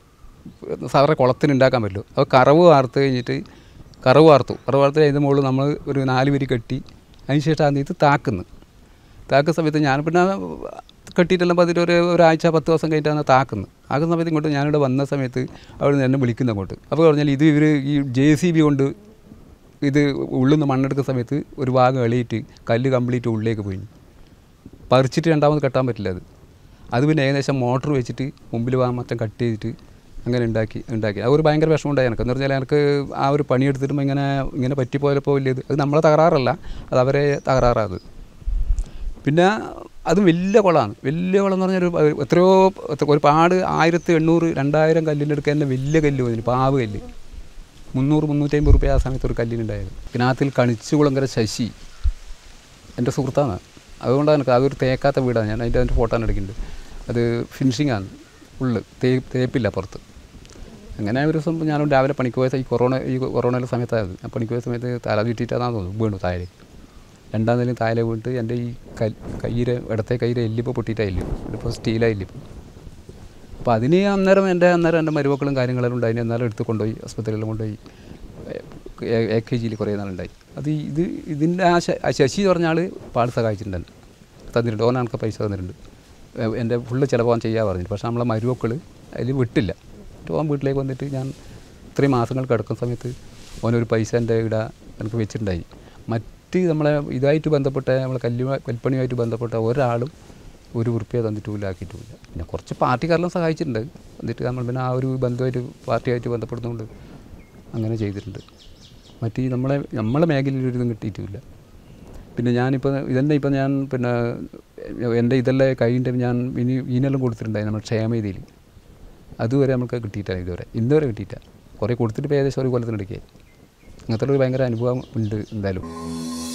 സാധാരണ കുളത്തിന് ഉണ്ടാക്കാൻ പറ്റുള്ളൂ അപ്പോൾ കറവ് വാർത്ത് കഴിഞ്ഞിട്ട് കറവ് വാർത്തു കറവ് വാർത്ത് അതിൻ്റെ മുകളിൽ നമ്മൾ ഒരു നാല് വരി കെട്ടി അതിന് ശേഷം ഇത് താക്കുന്നു താക്കുന്ന സമയത്ത് ഞാൻ പിന്നെ കെട്ടിയിട്ടെല്ലാം പതിട്ട് ഒരു ഒരാഴ്ച പത്ത് ദിവസം കഴിഞ്ഞിട്ടാണ് താക്കുന്നത് ആക്കുന്ന സമയത്ത് ഇങ്ങോട്ട് ഞാനിവിടെ വന്ന സമയത്ത് അവിടെ നിന്ന് എന്നെ വിളിക്കുന്ന അങ്ങോട്ട് അപ്പോൾ പറഞ്ഞാൽ ഇത് ഇവർ ഈ ജെ സി ബി കൊണ്ട് ഇത് ഉള്ളിൽ നിന്ന് മണ്ണെടുക്കുന്ന സമയത്ത് ഒരു ഭാഗം എളിയിട്ട് കല്ല് കംപ്ലീറ്റ് ഉള്ളിലേക്ക് പോയി പറിച്ചിട്ട് രണ്ടാമത് കെട്ടാൻ പറ്റില്ല അത് അത് പിന്നെ ഏകദേശം മോട്ടർ വെച്ചിട്ട് മുമ്പിൽ വാ മറ്റം കട്ട് ചെയ്തിട്ട് അങ്ങനെ ഉണ്ടാക്കി ഉണ്ടാക്കി അത് ഒരു ഭയങ്കര വിഷമം ഉണ്ടായി എനിക്ക് എന്ന് പറഞ്ഞാൽ എനിക്ക് ആ ഒരു പണിയെടുത്തിട്ടും ഇങ്ങനെ ഇങ്ങനെ പറ്റിപ്പോയപ്പോൾ വലിയത് അത് നമ്മളെ തകരാറല്ല അത് അവരെ തകരാറാത് പിന്നെ അത് വലിയ കുളമാണ് വലിയ കുളം എന്ന് പറഞ്ഞാൽ ഒരു എത്രയോ എത്ര- ഒരുപാട് ആയിരത്തി എണ്ണൂറ് രണ്ടായിരം കല്ലിൻ്റെ അടുത്ത് തന്നെ വലിയ കല്ല് പോയി പാവ് കല്ല് മുന്നൂറ് മുന്നൂറ്റമ്പത് റുപ്യ ആ സമയത്ത് ഒരു കല്ലിനുണ്ടായത് പിന്നാത്തിൽ കണിച്ചുകുളങ്കര ശശി എൻ്റെ സുഹൃത്താണ് അതുകൊണ്ടാണ് എനിക്ക് അതൊരു തേക്കാത്ത വീടാണ് ഞാൻ അതിൻ്റെ അതിൻ്റെ ഫോട്ടോ എടുക്കുന്നുണ്ട് അത് ഫിനിഷിംഗ് ആണ് ഉള്ളു തേ തേപ്പില്ല പുറത്ത് അങ്ങനെ ഒരു ദിവസം ഞാൻ രാവിലെ പണിക്ക് പോയ സ- ഈ കൊറോണ ഈ കൊറോണയുടെ സമയത്തായത് ഞാൻ പണിക്ക് പോയ സമയത്ത് തല ചുറ്റിയിട്ടാണെന്ന് തോന്നുന്നു വീണു താഴെ രണ്ടാം നിലയും താഴെ വീണിട്ട് എൻ്റെ ഈ കൽ കയ്യിലെ ഇടത്തെ കയ്യിലെ എല്ലിപ്പോൾ പൊട്ടിയിട്ടാണ് എല്ല് ഇതിപ്പോൾ സ്റ്റീലായി എല്ലിപ്പോൾ അപ്പോൾ അതിന് അന്നേരം എൻ്റെ അന്നേരം എൻ്റെ മരുമക്കളും കാര്യങ്ങളെല്ലാം ഉണ്ടായി അന്നേരം എടുത്ത് കൊണ്ടുപോയി ആസ്പത്രിയിലും കൊണ്ടുപോയി എ കെ ജിയിൽ കുറേ നാളുണ്ടായി അത് ഈ- ഇത് ഇതിൻ്റെ ആ ശ- ആ ശശി പറഞ്ഞ ആൾ പാട് സഹായിച്ചിട്ടുണ്ട് എന്നെ. തന്നിട്ടുണ്ട് ഓൻ എനിക്ക് പൈസ തന്നിട്ടുണ്ട് എ- എൻ്റെ ഫുള്ള് ചിലവാൻ ചെയ്യാൻ പറഞ്ഞു പക്ഷേ നമ്മളെ മരുമക്കൾ അതിൽ വിട്ടില്ല എന്നിട്ട് ഓൻ വീട്ടിലേക്ക് വന്നിട്ട് ഞാൻ ഇത്രയും മാസങ്ങൾ കിടക്കുന്ന സമയത്ത് ഓനൊരു പൈസ എൻ്റെ ഇവിടെ എനിക്ക് വെച്ചിട്ടുണ്ടായി മറ്റ് നമ്മളെ ഇതായിട്ട് ബന്ധപ്പെട്ട നമ്മളെ കല്ല് കൽപ്പണിയുമായിട്ട് ബന്ധപ്പെട്ട ഒരാളും ഒരു ഉറുപ്പ്യ തന്നിട്ടുമില്ല ആക്കിയിട്ടുമില്ല പിന്നെ കുറച്ച് പാർട്ടിക്കാരെല്ലാം സഹായിച്ചിട്ടുണ്ട് എന്നിട്ട് നമ്മൾ പിന്നെ ആ ഒരു ബന്ധമായിട്ട് പാർട്ടിയായിട്ട് ബന്ധപ്പെടുന്നതുകൊണ്ട് അങ്ങനെ ചെയ്തിട്ടുണ്ട് മറ്റ് ഈ നമ്മളെ നമ്മളെ മേഖലയിൽ ഒരു ഇതും കിട്ടിയിട്ടുമില്ല പിന്നെ ഞാനിപ്പോൾ ഇതന്നെ ഇപ്പം ഞാൻ പിന്നെ എൻ്റെ ഇതെല്ലാം കഴിഞ്ഞിട്ട് ഞാൻ ഇനി ഈനെല്ലാം കൊടുത്തിട്ടുണ്ടായി നമ്മൾ ക്ഷേമനിധിയിൽ അതുവരെ നമുക്ക് കിട്ടിയിട്ടില്ല ഇതുവരെ ഇന്നുവരെ കിട്ടിയിട്ടില്ല കുറേ കൊടുത്തിട്ട് ഇപ്പോൾ ഏകദേശം ഒരു കൊല്ലത്തിനെടുക്കുക അങ്ങനത്തെ ഒരു ഭയങ്കര അനുഭവം ഉണ്ട് എന്തായാലും